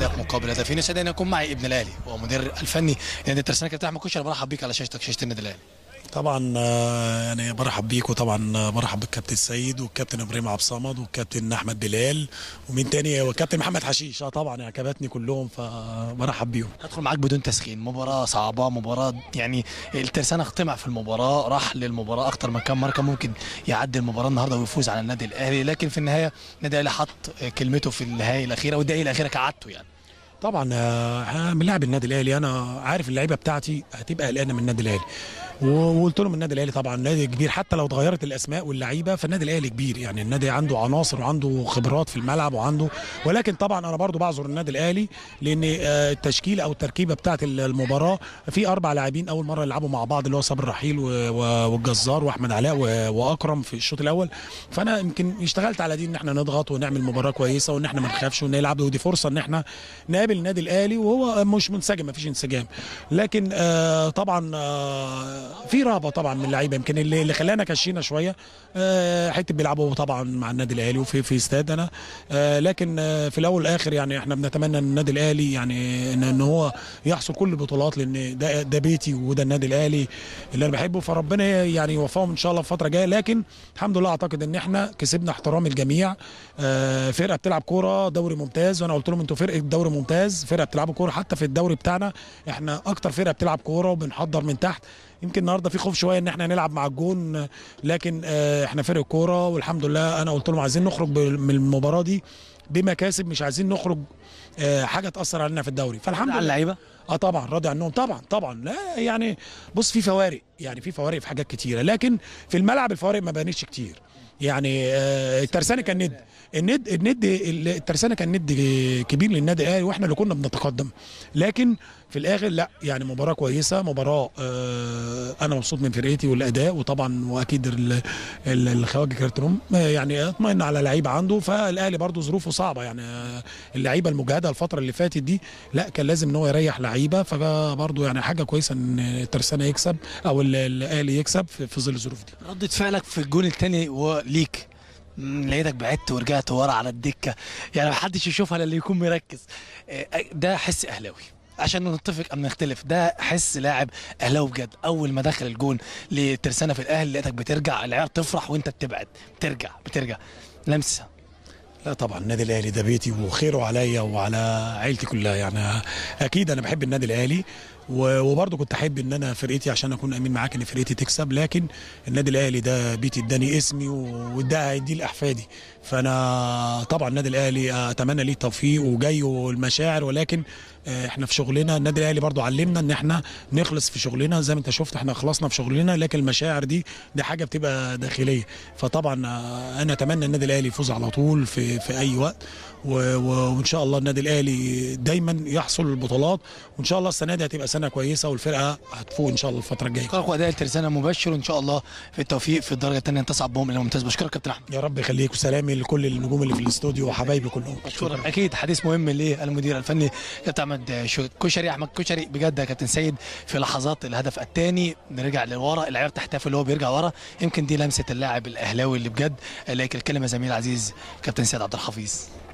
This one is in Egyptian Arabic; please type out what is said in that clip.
هدف مقابل هدفين يسعد ان يكون معي ابن الاهلي ومدير الفني لنادي الترسانه كابتن احمد كشري برحب بيك على شاشتك شاشه النادي الاهلي طبعا آه، يعني برحب بيك وطبعا آه، برحب بالكابتن السيد والكابتن ابراهيم عبد الصمد والكابتن احمد بلال ومين تاني والكابتن محمد حشيش اه طبعا يعني كباتني كلهم فبرحب بيهم هدخل معاك بدون تسخين مباراه صعبه مباراه يعني الترسانه اختمع في المباراه راح للمباراه اكتر من كام مره كان ممكن يعدي المباراه النهارده ويفوز على النادي الاهلي لكن في النهايه النادي الاهلي حط كلمته في النهايه الاخيره والدقيقه الاخيره كعادته يعني طبعا آه، احنا بنلعب النادي الاهلي انا عارف اللعيبه بتاعتي هتبقى قلقانه من النادي الاهلي وقلت لهم النادي الاهلي طبعا نادي كبير حتى لو اتغيرت الاسماء واللعيبه فالنادي الاهلي كبير يعني النادي عنده عناصر وعنده خبرات في الملعب وعنده ولكن طبعا انا برضو بعذر النادي الاهلي لان آه، التشكيله او التركيبه بتاعه المباراه في اربع لاعبين اول مره يلعبوا مع بعض اللي هو صابر رحيل و- و- والجزار واحمد علاء و- واكرم في الشوط الاول فانا يمكن اشتغلت على دي ان احنا نضغط ونعمل مباراه كويسه وان احنا ما نخافش ونلعب ودي فرصه ان احنا نقابل النادي الاهلي وهو مش منسجم ما فيش انسجام لكن آه طبعا آه في رهبه طبعا من اللعيبه يمكن اللي, اللي خلانا كشينا شويه آه حته بيلعبوا طبعا مع النادي الاهلي وفي في استاد انا آه لكن آه في الاول والاخر يعني احنا بنتمنى ان النادي الاهلي يعني ان, إن هو يحصل كل البطولات لان ده ده بيتي وده النادي الاهلي اللي انا بحبه فربنا يعني يوفقهم ان شاء الله في الفتره الجايه لكن الحمد لله اعتقد ان احنا كسبنا احترام الجميع آه فرقه بتلعب كوره دوري ممتاز وانا قلت لهم انتوا فرقه دوري ممتاز فرقه بتلعبوا كوره حتى في الدوري بتاعنا احنا اكتر فرقه بتلعب كوره وبنحضر من تحت يمكن النهارده في خوف شويه ان احنا نلعب مع الجون لكن آه، احنا فرق كوره والحمد لله انا قلت لهم عايزين نخرج بال- من المباراه دي بمكاسب مش عايزين نخرج آه، حاجه تاثر علينا في الدوري فالحمد على لله اللعيبه اه طبعا راضي عنهم طبعا طبعا لا يعني بص في فوارق يعني في فوارق في حاجات كتيره لكن في الملعب الفوارق ما بانتش كتير يعني آه، الترسانه كان ند الند الند الترسانه كان ند كبير للنادي الاهلي واحنا اللي كنا بنتقدم لكن في الاخر لا يعني مباراه كويسه مباراه آه، انا مبسوط من فرقتي والاداء وطبعا واكيد ال- ال- الخواجه كارتروم آه، يعني اطمئن على لعيبه عنده فالاهلي برضو ظروفه صعبه يعني آه، اللعيبه المجهده الفتره اللي فاتت دي لا كان لازم ان هو يريح لعيبه فبرضو يعني حاجه كويسه ان الترسانه يكسب او ال- الاهلي يكسب في في ظل الظروف دي ردة فعلك في الجون الثاني وليك مم، لقيتك بعدت ورجعت ورا على الدكه يعني محدش يشوفها الا اللي يكون مركز آه، ده حس اهلاوي عشان نتفق ام نختلف ده حس لاعب اهلاوي بجد اول ما دخل الجون لترسانه في الاهلي لقيتك بترجع العيال تفرح وانت بتبعد بترجع بترجع لمسه لا طبعا النادي الاهلي ده بيتي وخيره عليا وعلى عيلتي كلها يعني اكيد انا بحب النادي الاهلي و- وبرضه كنت احب ان انا فرقتي عشان اكون امين معاك ان فرقتي تكسب لكن النادي الاهلي ده بيتي اداني اسمي و- وده هيديه لاحفادي فانا طبعا النادي الاهلي اتمنى ليه التوفيق وجاي والمشاعر ولكن آه، احنا في شغلنا النادي الاهلي برضو علمنا ان احنا نخلص في شغلنا زي ما انت شفت احنا خلصنا في شغلنا لكن المشاعر دي دي حاجه بتبقى داخليه فطبعا آه، انا اتمنى النادي الاهلي يفوز على طول في في اي وقت و- و- وان شاء الله النادي الاهلي دايما يحصل البطولات وان شاء الله السنه دي هتبقى سنه كويسه والفرقه هتفوق ان شاء الله الفتره الجايه اشكرك واداء الترسانه مبشر وان شاء الله في التوفيق في الدرجه الثانيه تصعد بهم الى الممتاز بشكرك كابتن احمد يا رب يخليك وسلامي لكل النجوم اللي في الاستوديو وحبايبي كلهم شكرا اكيد حديث مهم للمدير الفني كابتن احمد شو- كشري احمد كشري بجد يا كابتن سيد في لحظات الهدف الثاني نرجع لورا اللعيبه بتحتفل وهو بيرجع ورا يمكن دي لمسه اللاعب الاهلاوي اللي بجد لكن الكلمه زميل عزيز كابتن سيد عبد الحفيظ